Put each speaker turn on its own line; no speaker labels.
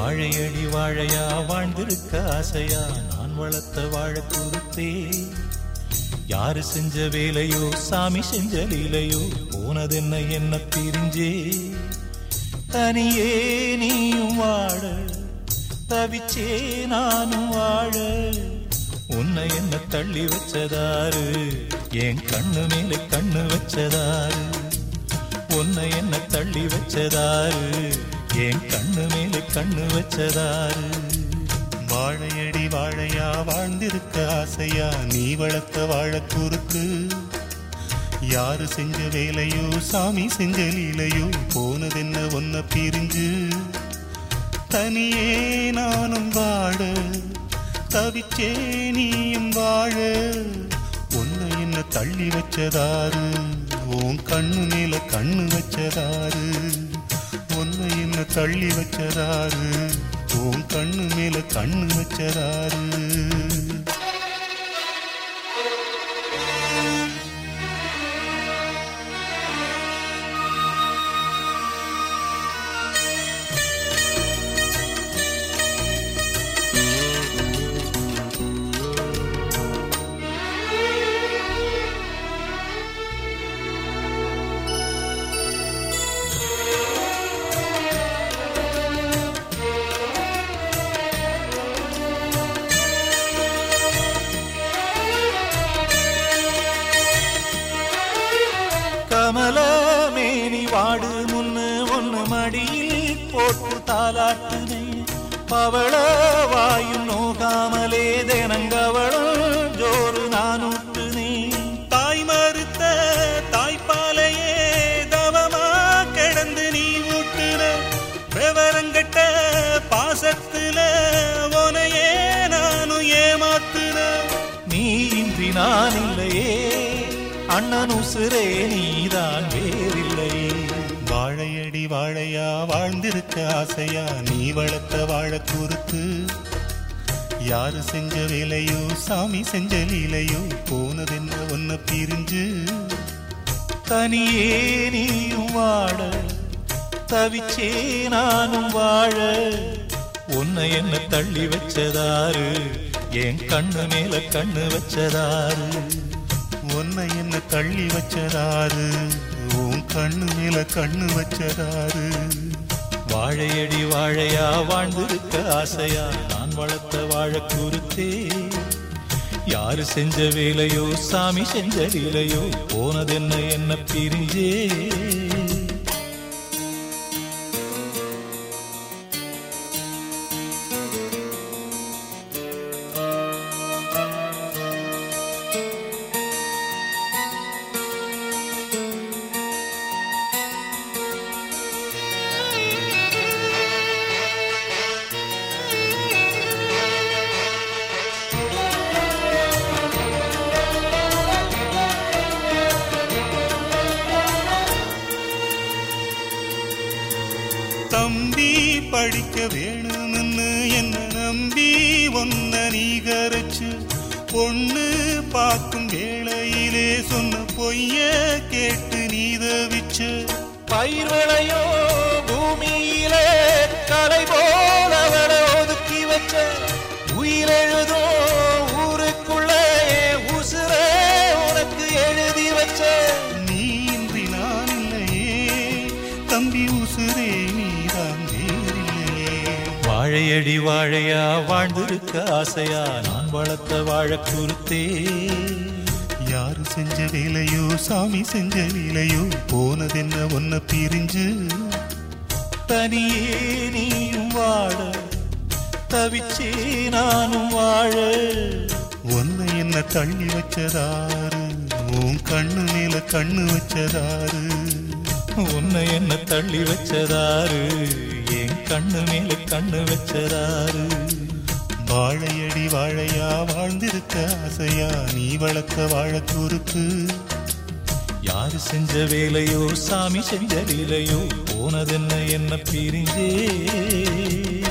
வாழையடி வாழையா வாழ்ந்திருக்க ஆசையா நான் வளர்த்த வாழ கொடுத்தே யாரு செஞ்ச வேலையோ சாமி செஞ்ச லீலையோ போனதென்ன என்ன பிரிஞ்சே தனியே நீயும் வாழ தவிச்சே நானும் வாழ உன்னை என்ன தள்ளி வச்சதாரு என் கண்ணு மேலே கண்ணு வச்சதாரு உன்னை என்ன தள்ளி வச்சதாரு என் கண்ணு மேலே கண்ணு வச்சதாரு
வாழையடி வாழையா வாழ்ந்திருக்க ஆசையா நீ வளர்த்த வாழ குறுக்கு யாரு செஞ்ச வேலையோ சாமி செஞ்ச லீலையோ போனதென்ன ஒன்ன பிரிஞ்சு தனியே நானும் வாழ தவிச்சே நீயும் வாழ உன்னை என்ன தள்ளி வச்சதாரு உன் கண்ணு மேல கண்ணு வச்சதாரு உன்னை என்ன தள்ளி வச்சதாரு உன் கண்ணு மேல கண்ணு வச்சதாரு
கமல மேனி வாடு முன்னு ஒன்னு மடியில் போட்டு தாலாட்டுனே பவள வாயு நோகாமலே தினங்கவளும் ஜோறு நானூட்டுனே
தாய் மறுத்த தாய்ப்பாலையே தவமா கிடந்து நீ ஊட்டுற விவரங்கட்ட பாசத்துல உனையே நானும் ஏமாத்துற
நீ இன்றி நான் இல்லையே அண்ணன் உசுரே நீதான் வேறில்லையே
வாழையடி வாழையா வாழ்ந்திருக்க ஆசையா நீ வளர்த்த வாழ குறுத்து யாரு செஞ்ச வேலையோ சாமி செஞ்ச லீலையோ போனதென்ன ஒன்ன பிரிஞ்சு
தனியே நீயும் வாழ தவிச்சே நானும் வாழ உன்னை என்ன தள்ளி வச்சதாரு என் கண்ணு மேல கண்ணு வச்சதாரு
உன்னை என்ன தள்ளி வச்சதாரு உன் கண்ணு மேல கண்ணு வச்சதாரு
வாழையடி வாழையா வாழ்ந்திருக்க ஆசையா நான் வளர்த்த வாழ குறுத்தே யாரு செஞ்ச வேலையோ சாமி செஞ்ச லீலையோ போனதென்ன என்ன பிரிஞ்சே
தம்பி படிக்க வேணும்னு என்ன நம்பி ஒன்ன நீ கரைச்சு பொண்ணு பார்க்கும் வேளையிலே சொன்ன பொய்ய கேட்டு நீ தவிச்சு
பயிர் விளையோ பூமியிலே கலை போல அவளை ஒதுக்கி வச்ச உயிரெழுதோ ஊருக்குள்ளே உசுரே உனக்கு எழுதி வச்ச
நீ இன்றி நான் இல்லையே தம்பி உசுரே நீதான் வேறில்லையே
வாழையடி வாழையா வாழ்ந்திருக்க ஆசையா நான் வளர்த்த வாழ குறுத்தே
யாரு செஞ்ச வேலையோ சாமி செஞ்ச வேலையோ போனதென்ன ஒன்ன பிரிஞ்சு
தனியே நீயும் வாழ தவிச்சே நானும் வாழ
உன்னை என்ன தள்ளி வச்சதாரு உன் கண்ணு மேல கண்ணு வச்சதாரு
உன்னை என்ன தள்ளி வச்சதாரு என் கண்ணு மேல கண்ணு வச்சதாரு
வாழையடி வாழையா வாழ்ந்திருக்க ஆசையா நீ வளர்த்த வாழ குறுக்கு
யாரு செஞ்ச வேலையோ சாமி செஞ்ச லீலையோ போனதென்ன என்ன பிரிஞ்சே